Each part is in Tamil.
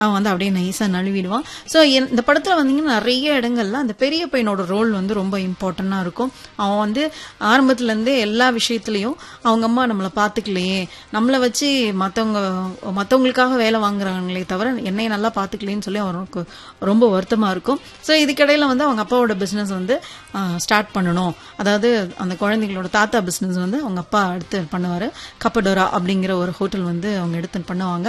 அவன் வந்து அப்படியே நைஸா நழுவிடுவான் ஸோ இந்த படத்துல வந்தீங்கன்னா நிறைய இடங்கள்ல அந்த பெரிய பையனோட ரோல் வந்து ரொம்ப இம்பார்ட்டண்டா இருக்கும் அவன் வந்து ஆரம்பத்துல இருந்தே எல்லா விஷயத்துலயும் அவங்க அம்மா நம்மளை பாத்துக்கலையே நம்மளை வச்சு மத்தவங்க மத்தவங்களுக்காக வேலை வாங்குறாங்களே தவிர என்னைய நல்லா பாத்துக்கலையேன்னு சொல்லி அவனுக்கு ரொம்ப வருத்தமா இருக்கும் ஸோ இதுக்கிடையில வந்து அவங்க அப்பாவோட பிசினஸ் வந்து ஸ்டார்ட் பண்ணணும் அதாவது அந்த குழந்தைங்களோட தாத்தா பிசினஸ் வந்து அவங்க அப்பா எடுத்து பண்ணுவாரு கப்படோரா அப்படிங்கிற ஒரு ஹோட்டல் வந்து அவங்க எடுத்து பண்ணுவாங்க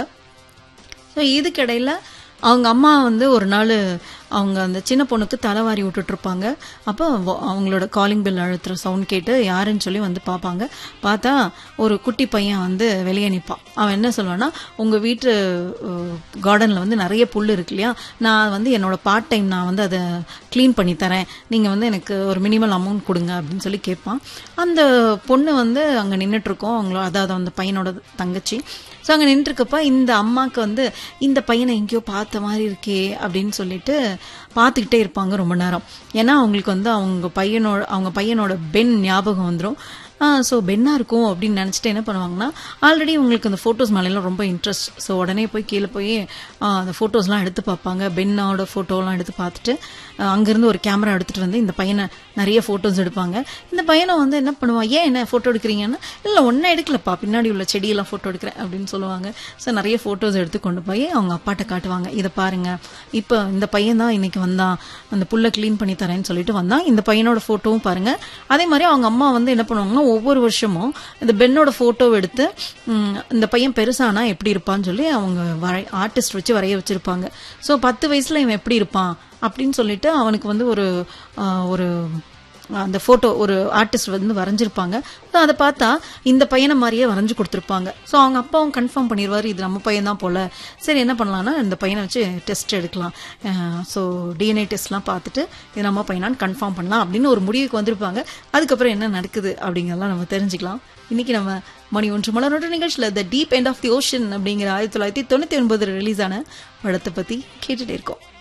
ஸோ இதுக்கிடையில அவங்க அம்மா வந்து ஒரு நாள் அவங்க அந்த சின்ன பொண்ணுக்கு தலைவாரி விட்டுட்டு இருப்பாங்க அப்போ வ- அவங்களோட காலிங் பெல் அழுத்துற சவுண்ட் கேட்டு யாருன்னு சொல்லி வந்து பார்ப்பாங்க பார்த்தா ஒரு குட்டி பையன் வந்து வெளியே நிற்பான் அவன் என்ன சொல்லுவான்னா உங்க வீட்டு கார்டன்ல வந்து நிறைய புல் இருக்கு இல்லையா நான் வந்து என்னோட பார்ட் டைம் நான் வந்து அதை க்ளீன் பண்ணி தரேன் நீங்க வந்து எனக்கு ஒரு மினிமல் அமௌண்ட் கொடுங்க அப்படின்னு சொல்லி கேட்பான் அந்த பொண்ணு வந்து அங்க நின்னுட்டு இருக்கோம் அவங்களோட அதாவது அந்த பையனோட தங்கச்சி ஸோ அங்கே நின்றுருக்கப்ப இந்த அம்மாவுக்கு வந்து இந்த பையனை எங்கேயோ பார்த்த மாதிரி இருக்கே அப்படின்னு சொல்லிட்டு பார்த்துக்கிட்டே இருப்பாங்க ரொம்ப நேரம் ஏன்னா அவங்களுக்கு வந்து அவங்க பையனோட அவங்க பையனோட பென் ஞாபகம் வந்துடும் ஸோ பென்னாக இருக்கும் அப்படின்னு நினச்சிட்டு என்ன பண்ணுவாங்கன்னா ஆல்ரெடி உங்களுக்கு அந்த ஃபோட்டோஸ் மேலாம் ரொம்ப இன்ட்ரெஸ்ட் ஸோ உடனே போய் கீழே போய் ஆ, அந்த ஃபோட்டோஸ்லாம் எடுத்து பார்ப்பாங்க பென்னோட ஃபோட்டோலாம் எடுத்து பார்த்துட்டு ஆ, அங்கேருந்து ஒரு கேமரா எடுத்துகிட்டு வந்து இந்த பையனை நிறைய ஃபோட்டோஸ் எடுப்பாங்க இந்த பையனை வந்து என்ன பண்ணுவான் ஏன் என்ன ஃபோட்டோ எடுக்கிறீங்கன்னா இல்லை ஒன்றும் எடுக்கலப்பா பின்னாடி உள்ள செடியெல்லாம் ஃபோட்டோ எடுக்கிறேன் அப்படின்னு சொல்லுவாங்க ஸோ நிறைய ஃபோட்டோஸ் எடுத்து கொண்டு போய் அவங்க அப்பாட்ட காட்டுவாங்க இதை பாருங்க இப்போ இந்த பையன் தான் இன்னைக்கு வந்தான் அந்த புல்லை க்ளீன் பண்ணி தரேன்னு சொல்லிட்டு வந்தான் இந்த பையனோட ஃபோட்டோவும் பாருங்க அதே மாதிரி அவங்க அம்மா வந்து என்ன பண்ணுவாங்கன்னா ஒவ்வொரு வருஷமும் இந்த பென்னோட ஃபோட்டோ எடுத்து ம், இந்த பையன் பெருசானா எப்படி இருப்பான்னு சொல்லி அவங்க வரை ஆர்டிஸ்ட் வச்சு வரைய வச்சிருப்பாங்க ஸோ பத்து வயசுல இவன் எப்படி இருப்பான் அப்படின்னு சொல்லிட்டு அவனுக்கு வந்து ஒரு ஆ, ஒரு அந்த போட்டோ ஒரு ஆர்டிஸ்ட் வந்து வரைஞ்சிருப்பாங்க So அதை பார்த்தா இந்த பையனை மாதிரியே வரைஞ்சு கொடுத்துருப்பாங்க ஸோ அவங்க அப்பாவும் கன்ஃபார்ம் பண்ணிடுவாரு இது நம்ம பையன் தான் போல சரி என்ன பண்ணலாம்னா இந்த பையனை வச்சு டெஸ்ட் எடுக்கலாம் ஸோ டிஎன்ஏ டெஸ்ட்லாம் பார்த்துட்டு இது நம்ம பையனான்னு கன்ஃபார்ம் பண்ணலாம் அப்படின்னு ஒரு முடிவுக்கு வந்திருப்பாங்க அதுக்கப்புறம் என்ன நடக்குது அப்படிங்கிறதெல்லாம் நம்ம தெரிஞ்சுக்கலாம் இன்னைக்கு நம்ம மணி ஒன்று மலரோட நிகழ்ச்சியில் the deep end of the ocean அப்படிங்கிற ஆயிரத்தி தொள்ளாயிரத்தி தொண்ணூற்றி ஒன்பது ரிலீஸ் ஆன படத்தை பற்றி கேட்டுட்டே இருக்கோம்